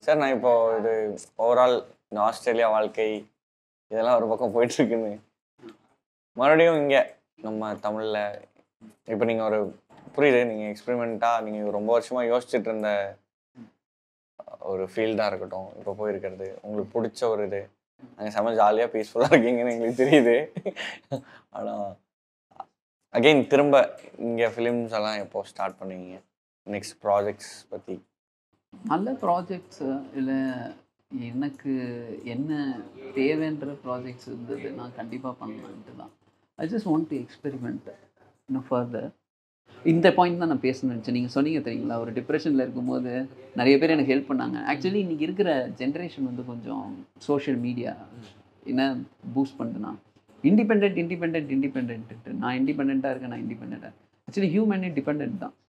sir நான் இப்போ இது ஓவரால் இந்த ஆஸ்திரேலியா வாழ்க்கை இதெல்லாம் ஒரு பக்கம் போயிட்டு இருக்குன்னு மறுபடியும் இங்கே நம்ம தமிழில் இப்போ நீங்கள் ஒரு புரியுது நீங்கள் எக்ஸ்பெரிமெண்ட்டாக நீங்கள் ரொம்ப வருஷமாக யோசிச்சுட்டு இருந்த ஒரு ஃபீல்டாக இருக்கட்டும் இப்போ போயிருக்கிறது உங்களுக்கு பிடிச்ச ஒரு இது நாங்கள் செம்ம ஜாலியாக பீஸ்ஃபுல்லாக இருக்கீங்கன்னு எங்களுக்கு தெரியுது ஆனால் அகெயின் திரும்ப இங்கே ஃபிலிம்ஸ் எல்லாம் எப்போ ஸ்டார்ட் பண்ணுவீங்க நெக்ஸ்ட் ப்ராஜெக்ட்ஸ் பற்றி நல்ல ப்ராஜெக்ட்ஸு இல்லை எனக்கு என்ன தேவைன்ற ப்ராஜெக்ட்ஸ் இருந்தது நான் கண்டிப்பாக பண்ணலான்ட்டு தான் I just want to experiment இன்னும் ஃபர்தர் இந்த பாயிண்ட் தான் நான் பேசணும்னு நினச்சேன் நீங்கள் சொன்னீங்க தெரியுங்களா ஒரு டிப்ரெஷனில் இருக்கும்போது நிறைய பேர் எனக்கு ஹெல்ப் பண்ணாங்க ஆக்சுவலி இன்றைக்கி இருக்கிற ஜென்ரேஷன் வந்து கொஞ்சம் சோஷியல் மீடியா என்ன பூஸ்ட் பண்ணுதுன்னா இண்டிபெண்ட் இண்டிபெண்ட் இண்டிபெண்ட்டு நான் இண்டிபெண்ட்டாக இருக்கேன் நான் இண்டிபெண்ட்டாக ஆக்சுவலி ஹியூமனே டிபெண்ட் தான்